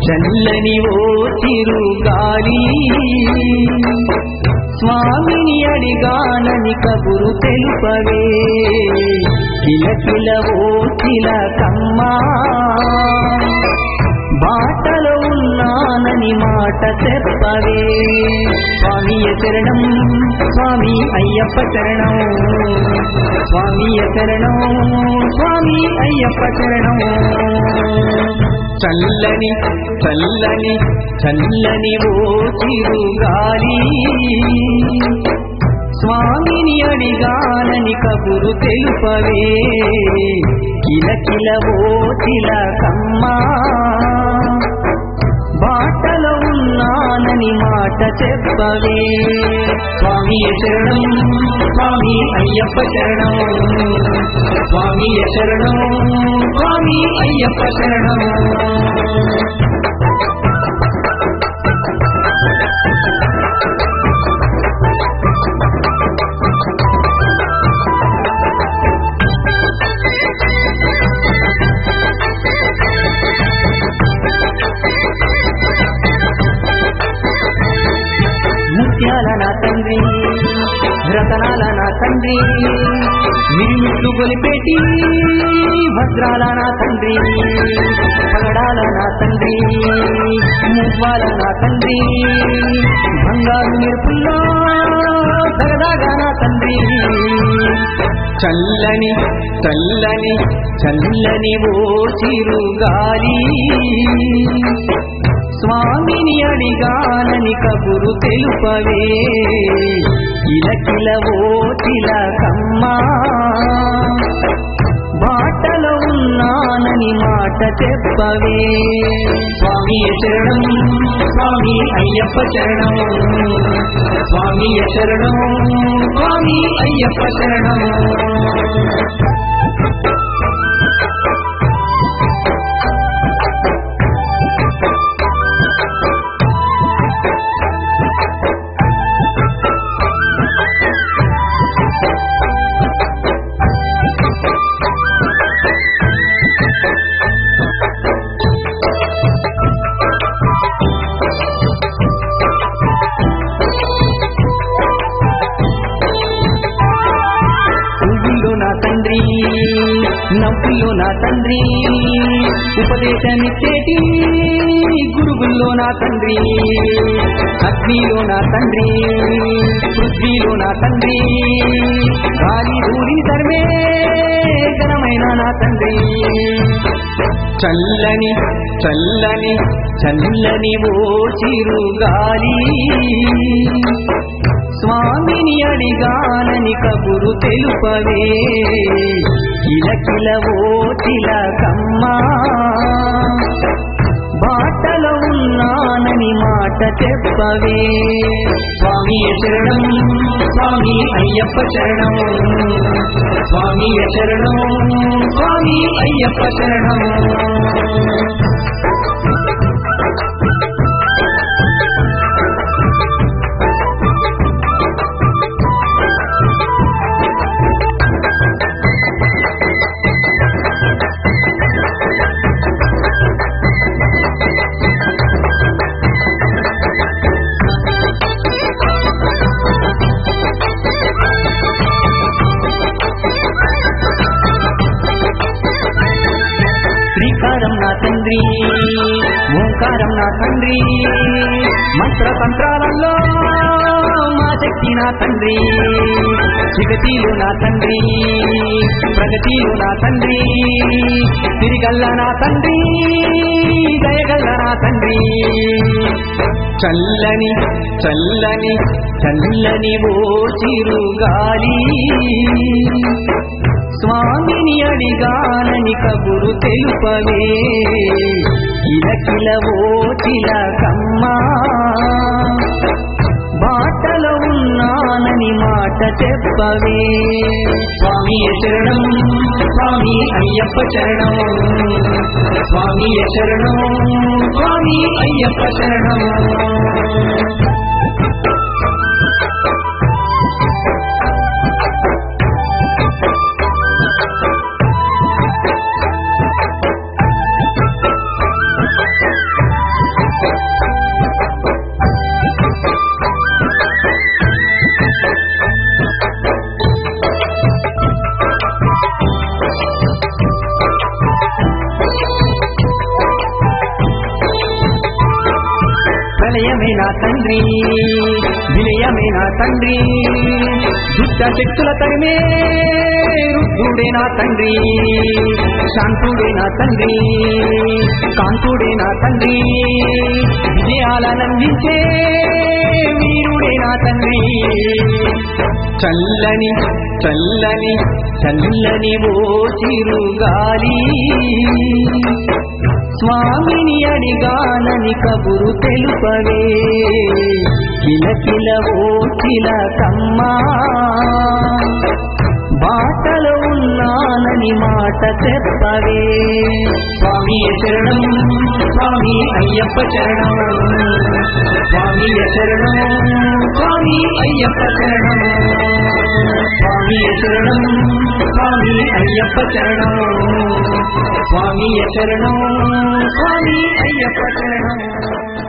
చల్లని ఓ చిరుగాలి స్వామిని అడిగానని కబురు తెలుపవే కిలకిల ఓ చిలకమ్మా బాటలో ఉన్నానని మాట చెప్పవే స్వామియ శరణం స్వామి అయ్యప్ప శరణం స్వామియ శరణం స్వామి అయ్యప్ప శరణం చల్లని చల్లని చల్లని ఓ చిరుగాలి స్వామిని అడిగానని కబురు తెలుపవే కిలకిల ఓ చిలకమ్మా బాటలో ఉన్నానని మాట చెప్పవే స్వామి శరణం స్వామి అయ్యప్ప శరణం స్వామి శరణం స్వామి అయ్యప్ప శరణం ముత్యాల నా తండ్రి రతనాల నా తండ్రి మిరిమిట్లు గొలిపేటి భద్రాల నా తండ్రి పగడాల నా తండ్రి మువ్వాల నా తండ్రి బంగారు మెరుపుల్లో సరదాగా నా తండ్రి చల్లని చల్లని చల్లని ఓ చిరుగాలి స్వామిని అడిగానని కబురు తెలుపవే కిలకిల ఓ తిలకమ్మా బాటలో ఉన్నానని మాట చెప్పవే స్వామి శరణం స్వామి అయ్యప్ప శరణం స్వామి శరణం స్వామి అయ్యప్ప శరణం పువ్వుల్లో నా తండ్రి నవ్వుల్లో నా తండ్రి ఉపదేశమిచ్చేటి గురువుల్లో నా తండ్రి అగ్నిలో నా తండ్రి పృథ్వీలో నా తండ్రి గాలి ధూళిని తరిమే ఘనమైన నా తండ్రి చల్లని చల్లని చల్లని ఓ చిరుగాలి స్వామిని అడిగానని కబురు తెలుపవే కిలకిల ఓ తిలకమ్మా బాటలో ఉన్నానని మాట చెప్పవే స్వామి శరణం స్వామి అయ్యప్ప శరణం స్వామి శరణం స్వామి అయ్యప్ప శరణం శ్రీకారం నా తండ్రి ఓంకారం నా తండ్రి మంత్ర తంత్రాలలో మా శక్తి నా తండ్రి జగతిలో నా తండ్రి ప్రగతిలో నా తండ్రి తిరిగల్ల నా తండ్రి దయగల్ల నా తండ్రి చల్లని చల్లని చల్లని ఓ చిరుగాలి స్వామిని అడిగానని కబురు తెలుపవే కిలకిల ఓ చిలకమ్మా బాటలో ఉన్నానని మాట చెప్పవే స్వామి శరణం స్వామి అయ్యప్ప శరణం స్వామి శరణం స్వామి అయ్యప్ప శరణం ప్రళయమే నా తండ్రి విలయమే నా తండ్రి దుష్ట శక్తుల తరిమే రుద్ధుడే నా తండ్రి శాంతుడే నా తండ్రి కాంతుడే నా తండ్రి విజయాలనందించే వీరుడే నా తండ్రి చల్లని చల్లని చల్లని ఓ చిరుగాలి స్వామిని అడిగానని కబురు తెలుపవే కిలకిల ఓ చిలకమ్మా బాటలో ఉన్నానని మాట చెప్పవే స్వామి శరణం స్వామి అయ్యప్ప శరణం స్వామి శరణం స్వామి అయ్యప్ప శరణం స్వామి శరణం స్వామి అయ్యప్ప శరణం స్వామి శరణం స్వామి అయ్యప్ప శరణం